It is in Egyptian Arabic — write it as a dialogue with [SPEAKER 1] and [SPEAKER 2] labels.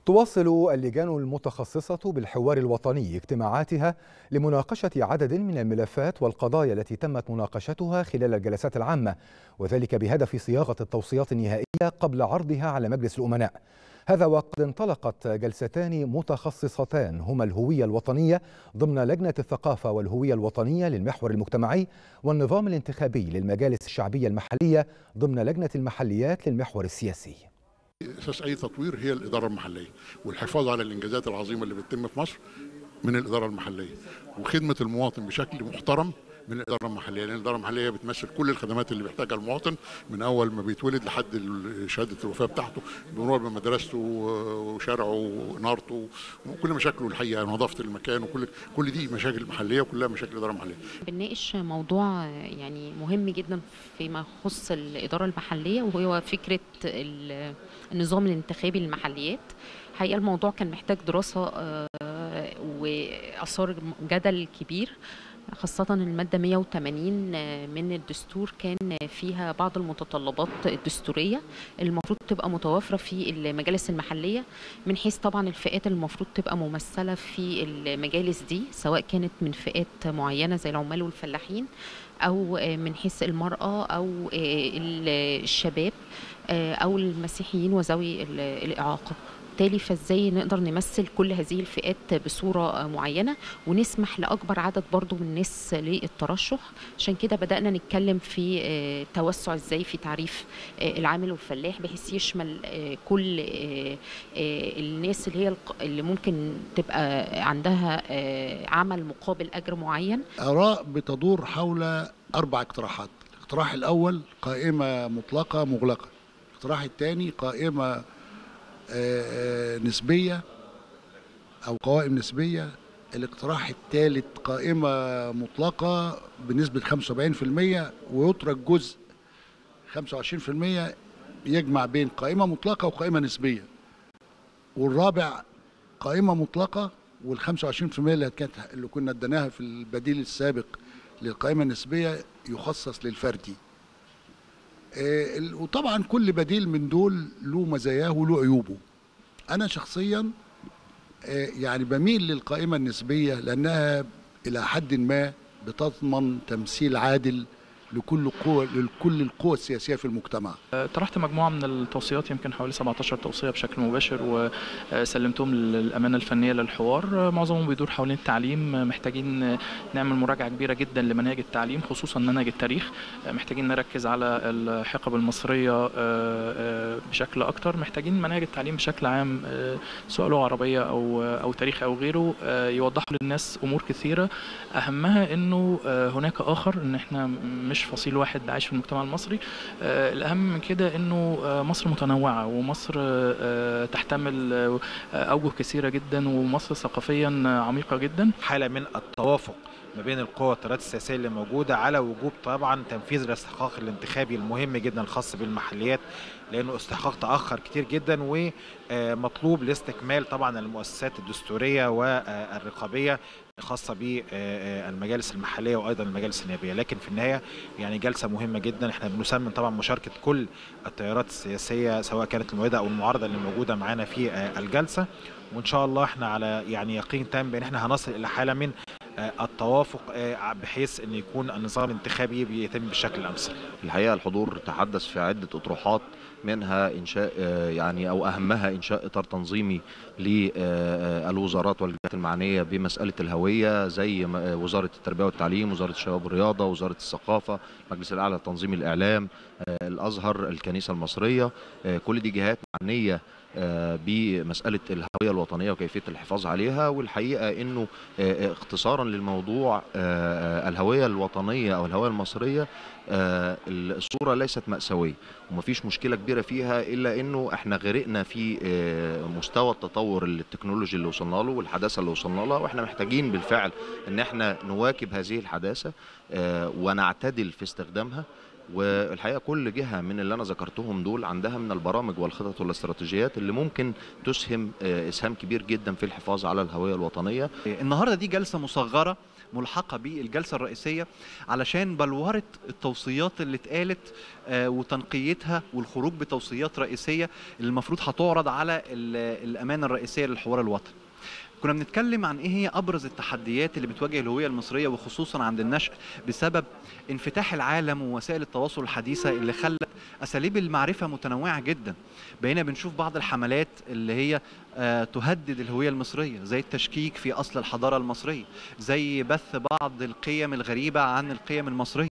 [SPEAKER 1] تواصل اللجان المتخصصة بالحوار الوطني اجتماعاتها لمناقشة عدد من الملفات والقضايا التي تمت مناقشتها خلال الجلسات العامة وذلك بهدف صياغة التوصيات النهائية قبل عرضها على مجلس الأمناء هذا وقد انطلقت جلستان متخصصتان هما الهوية الوطنية ضمن لجنة الثقافة والهوية الوطنية للمحور المجتمعي والنظام الانتخابي للمجالس الشعبية المحلية ضمن لجنة المحليات للمحور السياسي
[SPEAKER 2] اساس اي تطوير هي الاداره المحليه والحفاظ على الانجازات العظيمه اللي بتتم في مصر من الاداره المحليه وخدمه المواطن بشكل محترم من الاداره المحليه لان الاداره المحليه بتمثل كل الخدمات اللي بيحتاجها المواطن من اول ما بيتولد لحد شهاده الوفاه بتاعته بمرور بمدرسته وشارعه ونارته وكل مشاكله الحقيقه نظافه المكان وكل كل دي مشاكل محليه وكلها مشاكل اداره محليه.
[SPEAKER 3] بنناقش موضوع يعني مهم جدا فيما يخص الاداره المحليه وهو فكره النظام الانتخابي للمحليات. حقيقه الموضوع كان محتاج دراسه واثار جدل كبير خاصة المادة 180 من الدستور كان فيها بعض المتطلبات الدستورية المفروض تبقى متوافرة في المجالس المحلية من حيث طبعا الفئات المفروض تبقى ممثلة في المجالس دي سواء كانت من فئات معينة زي العمال والفلاحين أو من حيث المرأة أو الشباب أو المسيحيين وذوي الإعاقة بالتالي فازاي نقدر نمثل كل هذه الفئات بصوره معينه ونسمح لاكبر عدد برضو من الناس للترشح عشان كده بدانا نتكلم في توسع ازاي في تعريف العامل والفلاح بحيث يشمل كل الناس اللي هي اللي ممكن تبقى عندها عمل مقابل اجر معين
[SPEAKER 4] اراء بتدور حول اربع اقتراحات الاقتراح الاول قائمه مطلقه مغلقه الاقتراح الثاني قائمه نسبية أو قوائم نسبية الاقتراح الثالث قائمة مطلقة بنسبة 75% ويترك جزء 25% يجمع بين قائمة مطلقة وقائمة نسبية والرابع قائمة مطلقة وال 25% اللي كانت اللي كنا اديناها في البديل السابق للقائمة النسبية يخصص للفردي وطبعا كل بديل من دول له مزاياه وله عيوبه انا شخصيا يعني بميل للقائمه النسبيه لانها الى حد ما بتضمن تمثيل عادل لكل قوة لكل القوى السياسية في المجتمع
[SPEAKER 5] طرحت مجموعة من التوصيات يمكن حوالي 17 توصية بشكل مباشر وسلمتهم للأمانة الفنية للحوار معظمهم بيدور حوالين التعليم محتاجين نعمل مراجعة كبيرة جدا لمناهج التعليم خصوصا منهج التاريخ محتاجين نركز على الحقب المصرية بشكل أكتر محتاجين مناهج التعليم بشكل عام سواء لغة عربية أو أو تاريخ أو غيره يوضحوا للناس أمور كثيرة أهمها إنه هناك آخر إن إحنا مش فصيل واحد عايش في المجتمع المصري الأهم من كده إنه مصر متنوعة ومصر تحتمل أوجه كثيرة جدا ومصر ثقافيا عميقة جدا
[SPEAKER 6] حالة من التوافق ما بين القوى والتيارات السياسيه اللي موجوده على وجوب طبعا تنفيذ الاستحقاق الانتخابي المهم جدا الخاص بالمحليات لانه استحقاق تاخر كتير جدا ومطلوب لاستكمال طبعا المؤسسات الدستوريه والرقابيه خاصة بالمجالس المحلية وأيضا المجالس النيابية لكن في النهاية يعني جلسة مهمة جدا احنا بنسمن طبعا مشاركة كل التيارات السياسية سواء كانت المؤيدة أو المعارضة اللي موجودة معانا في الجلسة وإن شاء الله احنا على يعني يقين تام بأن احنا هنصل إلى حالة من التوافق بحيث ان يكون النظام الانتخابي بيتم بالشكل الامثل.
[SPEAKER 7] الحقيقه الحضور تحدث في عده اطروحات منها انشاء يعني او اهمها انشاء اطار تنظيمي للوزارات والجهات المعنيه بمساله الهويه زي وزاره التربيه والتعليم، وزاره الشباب والرياضه، وزاره الثقافه، المجلس الاعلى لتنظيم الاعلام، الازهر، الكنيسه المصريه، كل دي جهات معنيه بمسألة الهوية الوطنية وكيفية الحفاظ عليها والحقيقة أنه اختصارا للموضوع الهوية الوطنية أو الهوية المصرية الصورة ليست مأساوية ومفيش مشكلة كبيرة فيها إلا أنه احنا غرقنا في مستوى التطور التكنولوجي اللي وصلنا له والحداثة اللي وصلنا لها واحنا محتاجين بالفعل أن احنا نواكب هذه الحداثة ونعتدل في استخدامها والحقيقه كل جهه من اللي انا ذكرتهم دول عندها من البرامج والخطط والاستراتيجيات اللي ممكن تسهم اسهام كبير جدا في الحفاظ على الهويه الوطنيه.
[SPEAKER 8] النهارده دي جلسه مصغره ملحقه بالجلسه الرئيسيه علشان بلوره التوصيات اللي اتقالت آه، وتنقيتها والخروج بتوصيات رئيسيه اللي المفروض هتعرض على ال- الامانه الرئيسيه للحوار الوطني كنا بنتكلم عن ايه هي ابرز التحديات اللي بتواجه الهويه المصريه وخصوصا عند النشء بسبب انفتاح العالم ووسائل التواصل الحديثه اللي خلت اساليب المعرفه متنوعه جدا بقينا بنشوف بعض الحملات اللي هي آه، تهدد الهويه المصريه زي التشكيك في اصل الحضاره المصريه زي بث بعض القيم الغريبه عن القيم المصريه